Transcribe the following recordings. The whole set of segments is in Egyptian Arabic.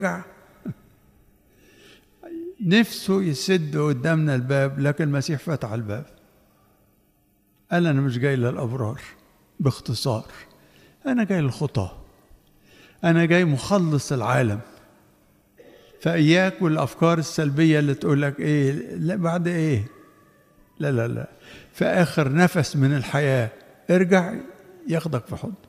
رجع نفسه يسد قدامنا الباب لكن المسيح فتح الباب قال انا مش جاي للابرار باختصار انا جاي للخطاه انا جاي مخلص العالم فاياك والافكار السلبيه اللي تقول لك ايه لا بعد ايه لا لا لا في اخر نفس من الحياه ارجع ياخدك في حضن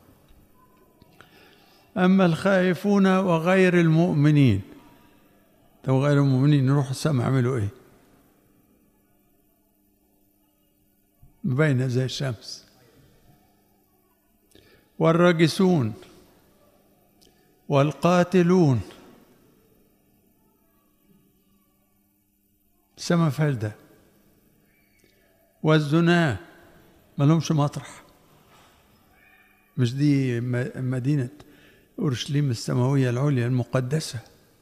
اما الخائفون وغير المؤمنين طب غير المؤمنين يروحوا السماء يعملوا ايه باينه زي الشمس والراجسون والقاتلون السما فيهاش ده والزنا ما لهمش مطرح مش دي مدينة أورشليم السماوية العليا المقدسة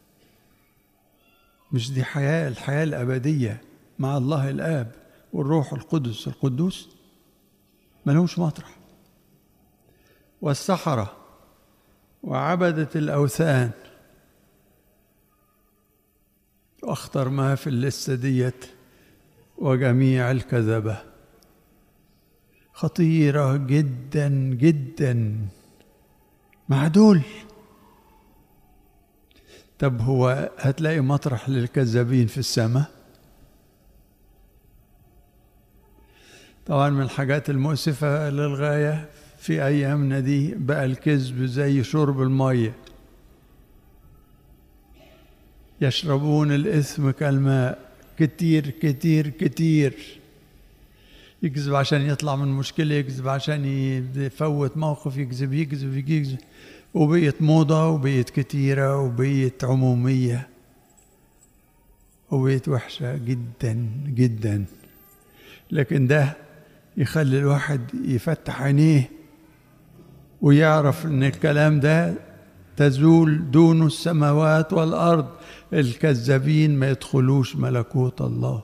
مش دي حياة الحياة الأبدية مع الله الآب والروح القدس القدوس ما لهمش مطرح والسحرة وعبدة الأوثان واخطر ما في اللسته ديت وجميع الكذبه خطيره جدا جدا مع دول طب هو هتلاقي مطرح للكذابين في السماء طبعا من الحاجات المؤسفة للغاية في أيامنا دي بقى الكذب زي شرب المية يشربون الإثم كالماء كتير كتير كتير يكذب عشان يطلع من مشكلة يكذب عشان يفوت موقف يكذب يكذب يكذب وبقيت موضة وبقيت كتيرة وبقيت عمومية وبقيت وحشة جدا جدا لكن ده يخلي الواحد يفتح عينيه ويعرف ان الكلام ده تزول دون السماوات والارض الكذابين ما يدخلوش ملكوت الله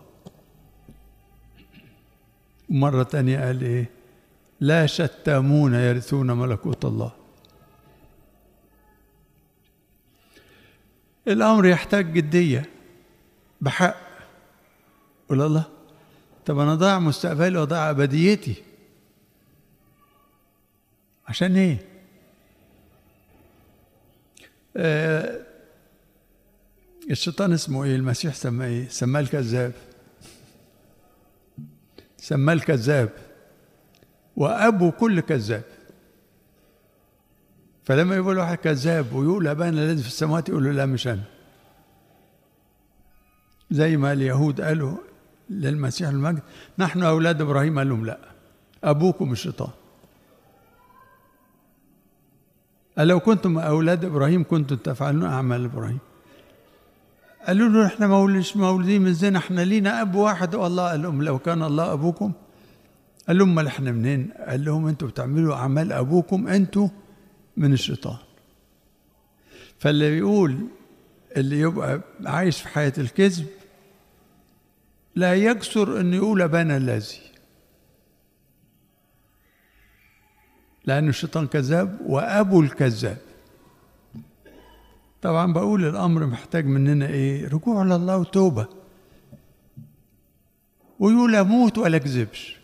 مرة تانية قال ايه لا شتامون يرثون ملكوت الله الامر يحتاج جدية بحق قول الله طب انا ضاع مستقبلي وضاع ابديتي عشان ايه آه الشيطان اسمه ايه المسيح سماه ايه سماه الكذاب سماه الكذاب وابو كل كذاب فلما يقول واحد كذاب ويقول ابانا الذي في السماوات يقول له لا مش انا زي ما اليهود قالوا للمسيح المجد نحن اولاد ابراهيم قال لهم لا ابوكم الشيطان قال لو كنتم اولاد ابراهيم كنتم تفعلون اعمال ابراهيم قالوا له احنا مولش مولودين من زين احنا لينا اب واحد والله قال لهم لو كان الله ابوكم قال لهم امال احنا منين؟ قال لهم انتوا بتعملوا اعمال ابوكم انتوا من الشيطان فاللي بيقول اللي يبقى عايش في حياه الكذب لا يكسر انه يقول ابانا الذي لأن الشيطان كذاب وأبو الكذاب طبعا بقول الأمر محتاج مننا إيه رجوع لله وتوبة ويقول أموت ولا أكذبش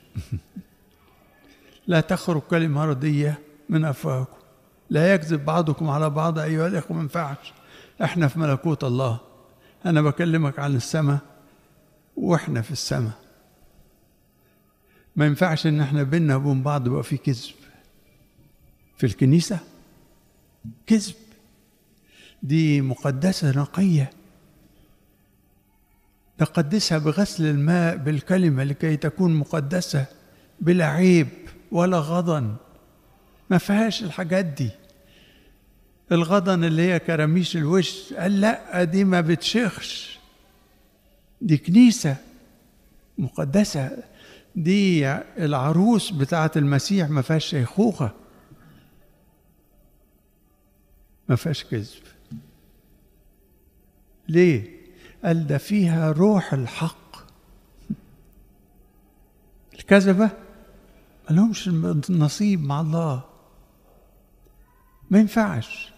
لا تخرج كلمة ردية من أفواهكم لا يكذب بعضكم على بعض أيها الإخوة ما ينفعش إحنا في ملكوت الله أنا بكلمك عن السماء وإحنا في السماء ما ينفعش إن إحنا بينا وبين بعض يبقى في كذب في الكنيسة كذب دي مقدسة نقية نقدسها بغسل الماء بالكلمة لكي تكون مقدسة بلا عيب ولا غضن ما فيهاش الحاجات دي الغضن اللي هي كراميش الوش قال لا دي ما بتشخش دي كنيسة مقدسة دي العروس بتاعة المسيح ما فيهاش شيخوخة ما فيهاش كذب ليه قال ده فيها روح الحق الكذبة ما لهمش نصيب مع الله ما ينفعش